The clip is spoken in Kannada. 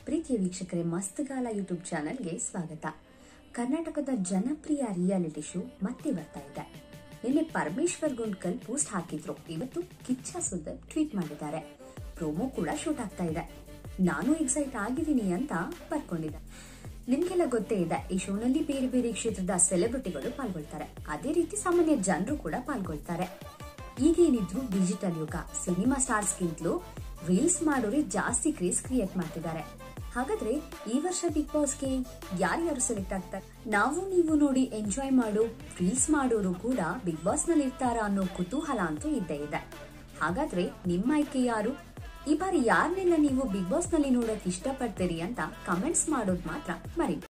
ಪ್ರೀತಿಯ ವೀಕ್ಷಕರೇ ಮಸ್ತಗಾಲ ಯೂಟ್ಯೂಬ್ ಚಾನೆಲ್ಗೆ ಸ್ವಾಗತ ಕರ್ನಾಟಕದ ಜನಪ್ರಿಯ ರಿಯಾಲಿಟಿ ಶೋ ಮತ್ತೆ ಬರ್ತಾ ಇದೆ ನಿನ್ನೆ ಪರಮೇಶ್ವರ್ ಗುಂಡ್ಕಲ್ ಪೋಸ್ಟ್ ಹಾಕಿದ್ರು ಇವತ್ತು ಕಿಚ್ಚ ಸುದೀಪ್ ಟ್ವೀಟ್ ಮಾಡಿದ್ದಾರೆ ಪ್ರೋಮೋ ಕೂಡ ಶೂಟ್ ಆಗ್ತಾ ಇದೆ ನಾನು ಎಕ್ಸೈಟ್ ಆಗಿದ್ದೀನಿ ಅಂತ ಬರ್ಕೊಂಡಿದ್ದೆ ನಿಮ್ಗೆಲ್ಲ ಗೊತ್ತೇ ಇದೆ ಈ ಶೋನಲ್ಲಿ ಬೇರೆ ಬೇರೆ ಕ್ಷೇತ್ರದ ಸೆಲೆಬ್ರಿಟಿಗಳು ಪಾಲ್ಗೊಳ್ತಾರೆ ಅದೇ ರೀತಿ ಸಾಮಾನ್ಯ ಜನರು ಕೂಡ ಪಾಲ್ಗೊಳ್ತಾರೆ ಈಗೇನಿದ್ರು ಡಿಜಿಟಲ್ ಯುಗ ಸಿನಿಮಾ ಸ್ಟಾರ್ಸ್ಗಿಂತಲೂ ರೀಲ್ಸ್ ಮಾಡೋರೆ ಜಾಸ್ತಿ ಕ್ರೇಜ್ ಕ್ರಿಯೇಟ್ ಮಾಡ್ತಿದ್ದಾರೆ ಹಾಗಾದ್ರೆ ಈ ವರ್ಷ ಬಿಗ್ ಬಾಸ್ಗೆ ಯಾರ್ಯಾರು ಸೆಲೆಕ್ಟ್ ಆಗ್ತಾರೆ ನಾವು ನೀವು ನೋಡಿ ಎಂಜಾಯ್ ಮಾಡೋ ರೀಲ್ಸ್ ಮಾಡೋರು ಕೂಡ ಬಿಗ್ ಬಾಸ್ ನಲ್ಲಿ ಇರ್ತಾರಾ ಅನ್ನೋ ಕುತೂಹಲ ಅಂತೂ ಇದ್ದೇ ಇದೆ ಹಾಗಾದ್ರೆ ನಿಮ್ಮ ಆಯ್ಕೆ ಯಾರು ಈ ಬಾರಿ ಯಾರನ್ನೆಲ್ಲ ನೀವು ಬಿಗ್ ಬಾಸ್ ನಲ್ಲಿ ನೋಡಕ್ ಇಷ್ಟಪಡ್ತೀರಿ ಅಂತ ಕಮೆಂಟ್ಸ್ ಮಾಡೋದ್ ಮಾತ್ರ ಮರಿ